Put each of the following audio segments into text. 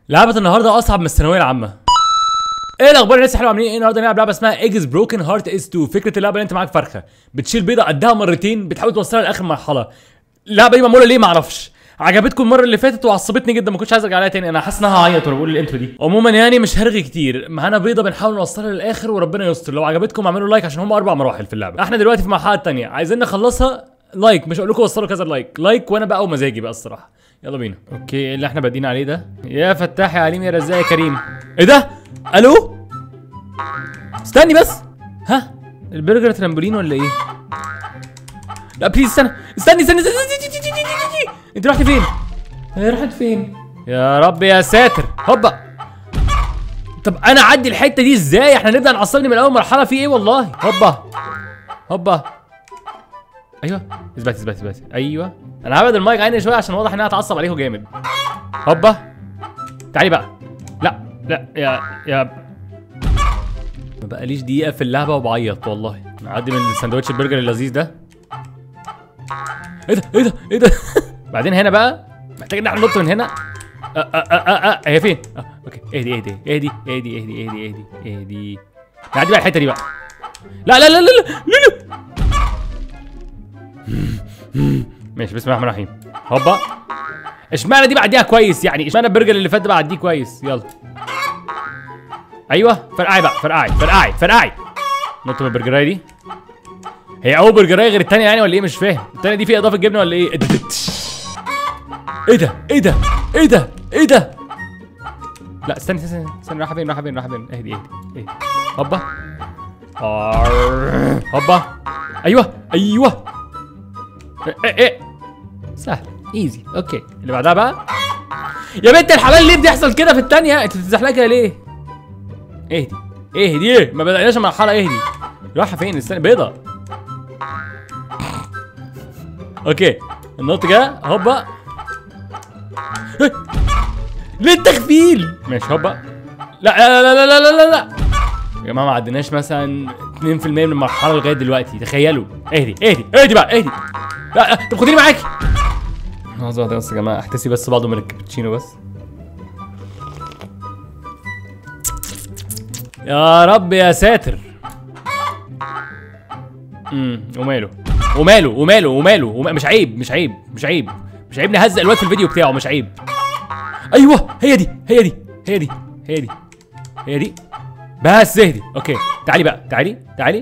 لعبة النهارده أصعب من الثانوية العامة. ايه الاخبار الناس حلوه عاملين ايه النهارده نلعب لعبه اسمها ايجز بروكن هارت اس 2 فكره اللعبه اللي انت معاك فرخه بتشيل بيضه قدها مرتين بتحاول توصلها لاخر مرحله اللعبه دي معموله ليه ما اعرفش عجبتكم المره اللي فاتت وعصبتني جدا ما كنتش عايز ارجع لها تاني انا حاسس انها هعيط وانا بقول الانترو دي عموما يعني مش هرغي كتير معانا بيضه بنحاول نوصلها للاخر وربنا يستر لو عجبتكم اعملوا لايك عشان هم اربع مراحل في اللعبه احنا دلوقتي في المرحله الثانيه عايزين نخلصها لايك مش هقول لكم وصلوا كذا لايك لايك وانا بقى ومزاجي بقى الصراحه يلا بينا اوكي ايه اللي احنا بادئين عليه ده يا فتاح يا عليم يا رزاق يا كريم ايه ده الو استني بس ها البرجر ترامبولين ولا ايه لا بليز استنى استني استني استني, استني, استني, استني, استني. انت رحت فين هي راحت فين يا رب يا ساتر هوبا طب انا اعدي الحته دي ازاي احنا نبدا نعصبني من اول مرحله في ايه والله هوبا هوبا ايوه اثبت اثبت اثبت ايوه انا هبعد المايك عني شويه عشان واضح انها هتعصب عليكم جامد هوبا تعالي بقى لا لا يا يا ما بقاليش دقيقة في اللعبة وبعيط والله نعدي من الساندوتش البرجر اللذيذ ده ايه ده ايه ده ايه ده بعدين هنا بقى محتاج ان احنا ننط من هنا أه أه أه أه أه. هي فين؟ أه. اوكي اهدي اهدي اهدي اهدي اهدي اهدي اهدي اهدي نعدي بقى الحتة دي بقى لا لا لا لا لا لا لا ماشي بسم الله الرحمن الرحيم هوبا اشمعنى دي بعديها كويس يعني اشمعنى البرجر اللي فات ده بعديه كويس يلا ايوه فرقعي بقى فرقعي فرقعي فرقعي نط من البرجرايه دي هي اول برجرايه غير الثانيه يعني ولا ايه مش فاهم الثانيه دي فيها اضافه جبنه ولا ايه ايه ده ايه ده ايه ده ايه ده لا استني استني استني رايحه فين رايحه فين رايحه فين اهدي اهدي اهدي هوبا آر. هوبا ايوه ايوه ايه ايه ايه سهل ايزي اوكي اللي بعدها بقى يا بنت الحلال ليه بيحصل كده في الثانيه انت بتزحلقها كده ليه اهدي اهدي ايه ما بدأناش المرحلة اهدي رايحة فين استنى بيضة اوكي النط جه هوبا إيه؟ ليه التخفيل ماشي هوبا لا لا لا لا لا لا لا يا جماعة ما عديناش مثلا 2% من المرحلة لغاية دلوقتي تخيلوا اهدي اهدي اهدي بقى اهدي لا طب خديني معاكي لحظة واحدة بس يا جماعة احتسي بس بعضه من الكابتشينو بس يا رب يا ساتر امم وماله وماله وماله وماله وما... مش عيب مش عيب مش عيب مش عيب نهزق الواد في الفيديو بتاعه مش عيب ايوه هي دي هي دي هي دي هي دي هي دي بس اهدي اوكي تعالي بقى تعالي تعالي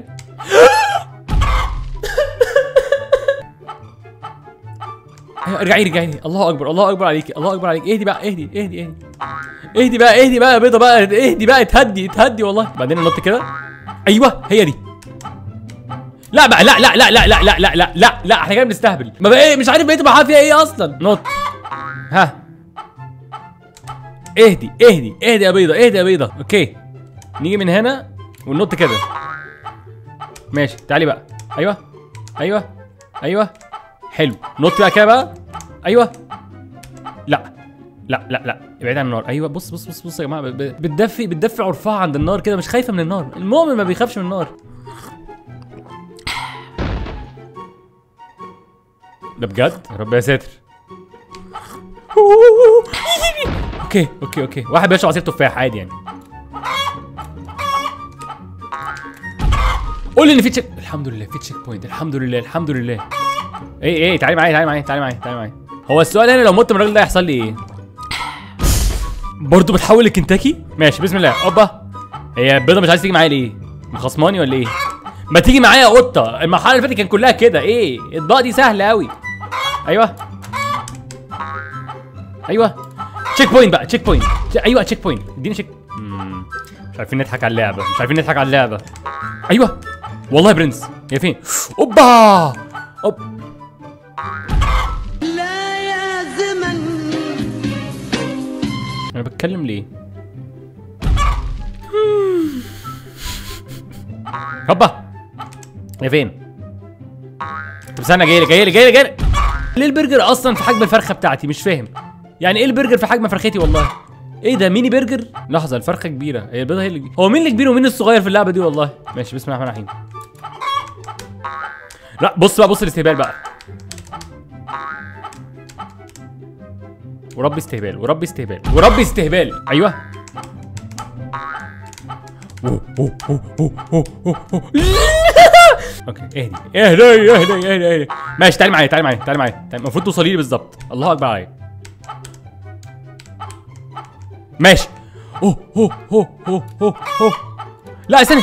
ايوه ارجعي ارجعي الله اكبر الله اكبر عليكي الله اكبر عليكي اهدي بقى اهدي اهدي اهدي اهدي بقى اهدي بقى يا بيضه بقى اهدي بقى اتهدي اتهدي والله بعدين ننط كده ايوه هي دي لا بقى لا لا لا لا لا لا لا لا لا لا احنا كده بنستهبل ما بقى ايه مش عارف بقيت بقى فيها ايه اصلا نط ها اهدي اهدي اهدي يا بيضه اهدي يا بيضه اوكي نيجي من هنا وننط كده ماشي تعالي بقى ايوه ايوه ايوه حلو نط بقى كده بقى ايوه لا لا لا لا ابعد عن النار ايوه بص بص بص بص يا جماعه ب- ب- بتدفي بتدفي عرفها عند النار كده مش خايفه من النار المؤمن ما بيخافش من النار ده بجد يا رب يا ساتر اوكي اوكي اوكي واحد بيشرب عصير تفاح عادي يعني قول لي ان في تشيك الحمد لله في تشيك بوينت الحمد لله الحمد لله ايه ايه تعالي معايا تعالي معايا تعالي معايا تعالي معايا هو السؤال هنا لو مت من الراجل ده هيحصل لي ايه برضه بتحول لكنتاكي ماشي بسم الله اوبا هي البيضه مش عايز تيجي معايا ليه مخصماني ولا ايه ما تيجي معايا يا قطه المرحله اللي فاتت كان كلها كده ايه الاطباق دي سهله قوي ايوه ايوه تشيك بوينت بقى تشيك بوينت ايوه تشيك بوينت اديني تشيك مم. مش عارفين نضحك على اللعبه مش عارفين نضحك على اللعبه ايوه والله يا برنس هي فين اوبا اوب لا يا زمن انا بتكلم ليه هوبا هي فين طب استنى جاي لي جاي لي جاي لي جاي لي ليه البرجر اصلا في حجم الفرخه بتاعتي مش فاهم يعني ايه البرجر في حجم فرختي والله ايه ده ميني برجر لحظه الفرخه كبيره هي البيضه هي اللي كبيرة. هو مين اللي كبير ومين الصغير في اللعبه دي والله ماشي بسم الله الرحمن الرحيم لا بص بقى بص الاستهبال بقى وربي استهبال وربي استهبال وربي استهبال ايوه أوه، أوه، أوه، أوه، أوه، أوه، أوه. اوكي اهدي اهدي اهدي اهدي اهدي ماشي تعالي معايا تعالي معايا تعالي معايا تعالي- المفروض توصلي لي بالظبط الله اكبر عليك ماشي اوه اوه اوه اوه اوه اوه لا استني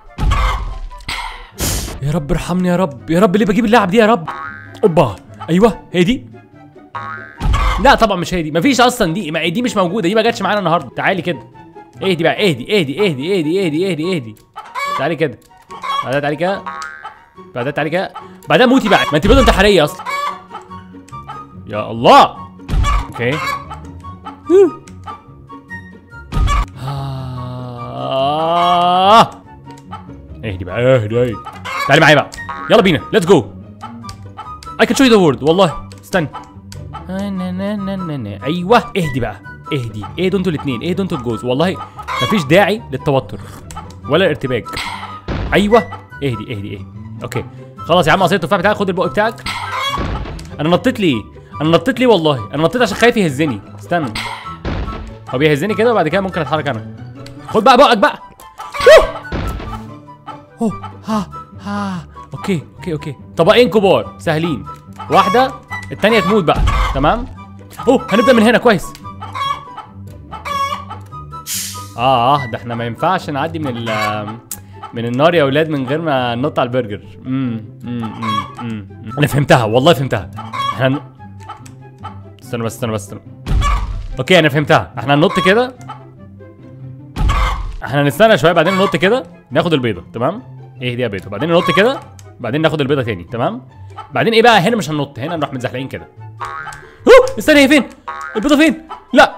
يا رب ارحمني يا رب يا رب ليه بجيب اللعب دي يا رب اوبا ايوه هي دي لا طبعا مش هي دي مفيش اصلا دي ما دي مش موجوده دي ما جاتش معانا النهارده تعالي كده اهدي بقى اهدي اهدي اهدي اهدي اهدي اهدي اهدي تعالي كده بعدها تعالي كده بعدها تعالي كده بعدها موتي بقى ما انت بيضه انتحاريه اصلا يا الله اوكي آه. اهدي بقى اهدي اهدي تعالي معايا بقى يلا بينا ليتس جو I can show you the word والله استنى آه، نا- نا- نا- نا- نا. ايوه اهدي بقى اهدي اهدوا انتوا الاثنين اهدوا انتوا الجوز والله مفيش داعي للتوتر ولا الارتباك ايوه اهدي اهدي اهدي اوكي خلاص يا عم عصير التفاح بتاعك خد البق بتاعك انا نطيت ليه انا نطيت ليه والله انا نطيت عشان خايف يهزني استنى هو بيهزني كده وبعد كده ممكن اتحرك انا خد بقى بقك بقى اوه ها ها اوكي اوكي اوكي طبقين كبار سهلين واحده التانية تموت بقى تمام اوه هنبدا من هنا كويس اه اه ده احنا ما ينفعش نعدي من ال من النار يا اولاد من غير ما ننط على البرجر امم امم امم أمم. انا فهمتها والله فهمتها احنا ن- استنى بس استنى بس استنى اوكي انا فهمتها احنا هننط كده احنا هنستنى شويه بعدين ننط كده ناخد البيضه تمام ايه دي يا بيضه بعدين ننط كده بعدين ناخد البيضه تاني تمام بعدين ايه بقى هنا مش هننط هنا نروح متزحلقين كده اوه استنى هي فين البيضه فين لا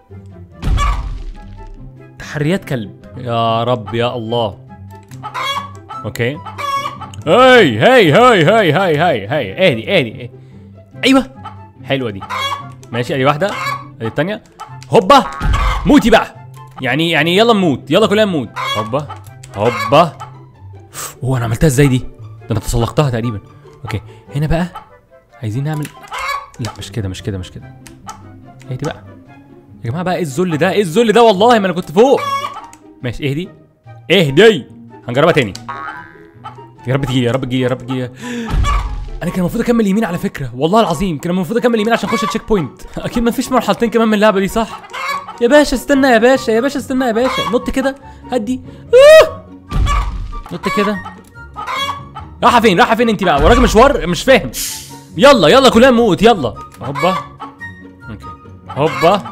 تحريات كلب يا رب يا الله اوكي هاي هاي هاي هاي هاي هاي هاي اهدي اهدي اهدي. ايوه حلوه دي ماشي ادي واحده ادي الثانيه هوبا موتي بقى يعني يعني يلا نموت يلا كلنا نموت هوبا هوبا هو انا عملتها ازاي دي ده انا تسلقتها تقريبا اوكي هنا بقى عايزين نعمل لا مش كده مش كده مش كده اهدي بقى يا جماعه بقى ايه الذل ده ايه الذل ده والله ما انا كنت فوق ماشي اهدي اهدي هنجربها تاني يا رب تجي يا رب تجي يا رب تجي انا كان المفروض اكمل يمين على فكره والله العظيم كان المفروض اكمل يمين عشان اخش التشيك بوينت اكيد ما فيش مرحلتين كمان من اللعبه دي صح يا باشا استنى يا باشا يا باشا استنى يا باشا نط كده هدي آه! نط كده رايحه فين رايحه فين انت بقى وراك مشوار مش فاهم يلا يلا كلنا نموت يلا هوبا اوكي هوبا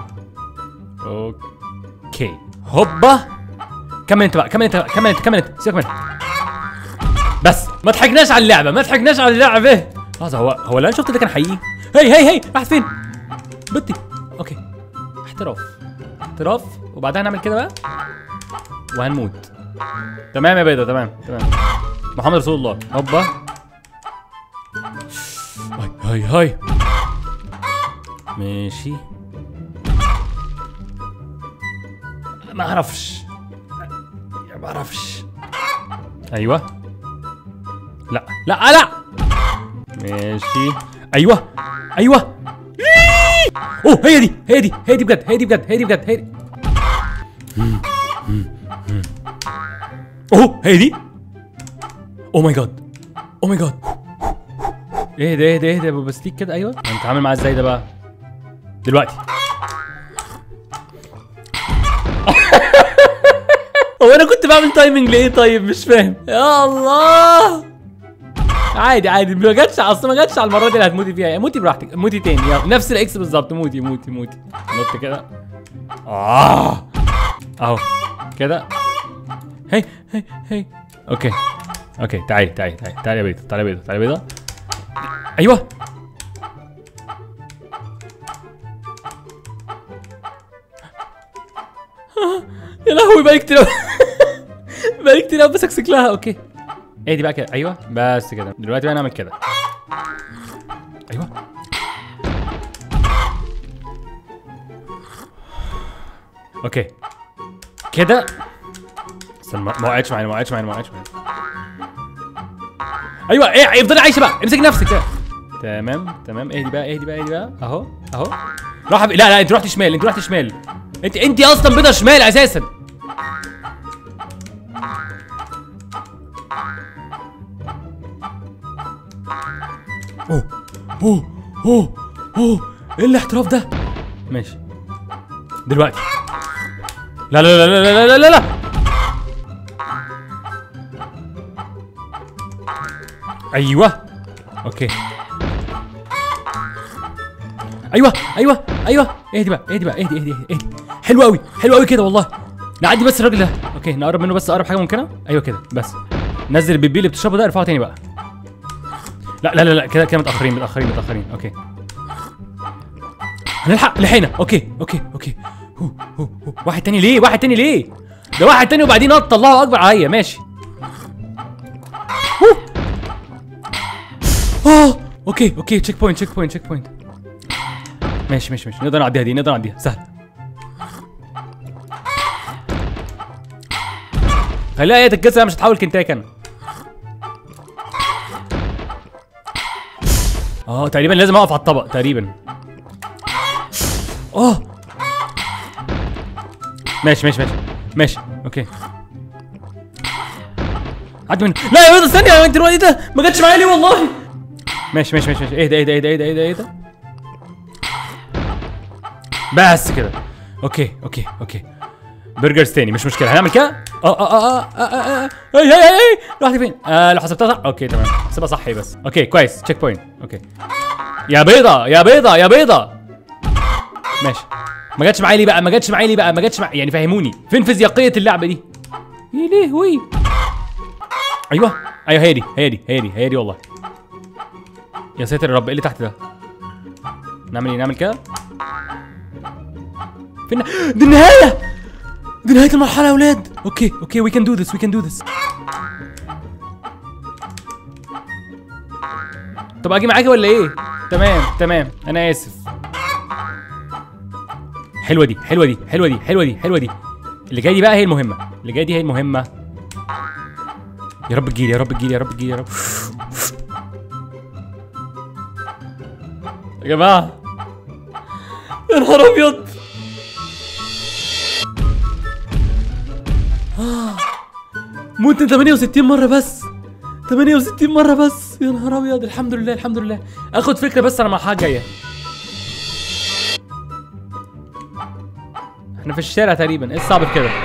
اوكي هوبا كمل انت بقى كمل انت بقى كمل انت كمل انت سيبك منها بس ما ضحكناش على اللعبه ما ضحكناش على اللعبه خلاص هو هو اللي انا شفته ده كان حقيقي هي هي هي راحت فين بنتي اوكي احتراف احتراف وبعدها نعمل كده بقى وهنموت تمام يا بيضه تمام تمام محمد رسول الله هوبا هاي هاي هاي ماشي ما اعرفش ما اعرفش ايوه لا لا لا ماشي ايوه ايوه اوه هي دي هي دي هي دي بجد هي دي بجد هي دي بجد هي دي اوه هي دي او ماي جاد او ماي جاد اهدى اهدى اهدى يا ابو بستيك كده ايوه هنتعامل معاه ازاي ده بقى دلوقتي هو انا كنت بعمل تايمنج ليه طيب مش فاهم يا الله عادي عادي ما جاتش اصل ما جاتش على المره دي اللي هتموتي فيها موتي براحتك موتي تاني يلا نفس الاكس بالظبط موتي موتي موتي نط كده اه اهو كده هي هي هي اوكي اوكي تعالي تعالي تعالي تعالي يا بيضه تعالي يا بيضه تعالي يا بيضه ايوه يا لهوي بقالي كتير أوي- بقالي كتير قوي بسكسك لها اوكي ايه دي بقى كده ايوه بس كده دلوقتي بقى نعمل كده ايوه اوكي كده استنى ما ما وقعتش معايا ما وقعتش معايا ما وقعتش معايا ايوه ايه افضلي عايشه بقى امسك نفسك كده تمام تمام اهدي بقى اهدي بقى اهدي بقى اهو اهو راح ب... لا لا انت رحت شمال انت رحت شمال انت انت اصلا بيضه شمال اساسا اوه اوه اوه اوه ايه الاحتراف ده ماشي دلوقتي لا لا لا لا لا لا لا, لا. ايوه اوكي ايوه ايوه ايوه اهدي بقى اهدي بقى اهدي اهدي اهدي, اهدي. حلو قوي حلو قوي كده والله نعدي بس الراجل ده اوكي نقرب منه بس اقرب حاجه ممكنه ايوه كده بس نزل البيبي اللي بتشربه ده ارفعه تاني بقى لا لا لا لا كده كده متاخرين متاخرين متاخرين اوكي هنلحق لحقنا اوكي اوكي اوكي هو هو هو. واحد تاني ليه واحد تاني ليه ده واحد تاني وبعدين نط الله اكبر عليا ماشي هو. اه اوكي اوكي تشيك بوينت تشيك بوينت تشيك بوينت ماشي ماشي ماشي نقدر نعديها دي نقدر نعديها سهل خليها ايه تتكسر مش هتحول كنتاك انا اه تقريبا لازم اقف على الطبق تقريبا اه ماشي ماشي ماشي ماشي اوكي عدي منه لا يا بيضة استني يا بنت الواد إيه ده ما جاتش معايا ليه والله ماشي ماشي ماشي ماشي اهدى اهدى اهدى اهدى اهدى اهدى بس كده اوكي اوكي اوكي برجرز تاني مش مشكله هنعمل كده اه اه اه اه اه اه اي اي اي رحت فين؟ آه لو حسبتها صح اوكي تمام حسبها صح هي بس اوكي كويس تشيك بوينت اوكي يا بيضة يا بيضة يا بيضة ماشي ما جاتش معايا ليه بقى ما جاتش معايا ليه بقى ما جاتش معايا يعني فهموني فين فيزيائيه اللعبه دي يا لهوي ايوه ايوه هي دي هي دي هي دي هي دي والله يا ساتر يا رب ايه اللي تحت ده نعمل ايه نعمل كده فين دي النهايه دي نهايه المرحله يا اولاد اوكي اوكي وي كان دو ذس وي كان دو ذس طب اجي معاكي ولا ايه تمام تمام انا اسف حلوه دي حلوه دي حلوه دي حلوه دي حلوه دي اللي جاي دي بقى هي المهمه اللي جاي دي هي المهمه يا رب تجيلي يا رب تجيلي يا رب تجيلي يا رب يا جماعه يا نهار ابيض آه. مت 68 مره بس 68 مره بس يا نهار ابيض الحمد لله الحمد لله اخد فكره بس انا المرحله الجايه احنا في الشارع تقريبا ايه الصعب في كده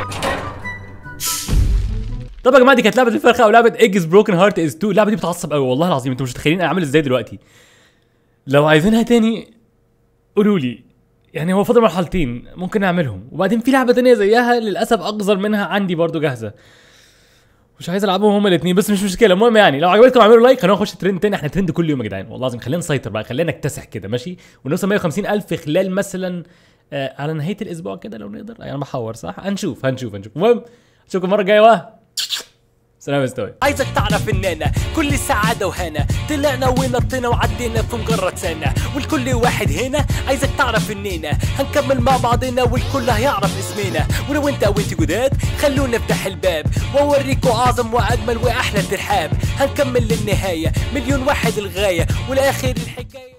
طب يا جماعه دي كانت لعبه الفرخه او لعبه ايجز بروكن هارت از 2 اللعبه دي بتعصب قوي والله العظيم انتوا مش متخيلين انا عامل ازاي دلوقتي لو عايزينها تاني قولوا لي يعني هو فاضل مرحلتين ممكن نعملهم وبعدين في لعبه تانية زيها للاسف اقذر منها عندي برضو جاهزه مش عايز العبهم هما الاثنين بس مش مشكله المهم يعني لو عجبتكم اعملوا لايك خلينا نخش ترند تاني احنا ترند كل يوم يا جدعان والله العظيم خلينا نسيطر بقى خلينا نكتسح كده ماشي ونوصل 150 الف خلال مثلا آه على نهايه الاسبوع كده لو نقدر يعني انا بحور صح هنشوف هنشوف هنشوف المهم اشوفكم المره الجايه و سلام يا مستوي عايزك تعرف اننا كل سعادة وهنا طلعنا ونطينا وعدينا في مجرد سنة والكل واحد هنا عايزك تعرف اننا هنكمل مع بعضنا والكل هيعرف اسمنا ولو انت او انت جداد خلونا نفتح الباب واوريكوا اعظم واجمل واحلى ترحاب هنكمل للنهاية مليون واحد الغاية والاخر الحكاية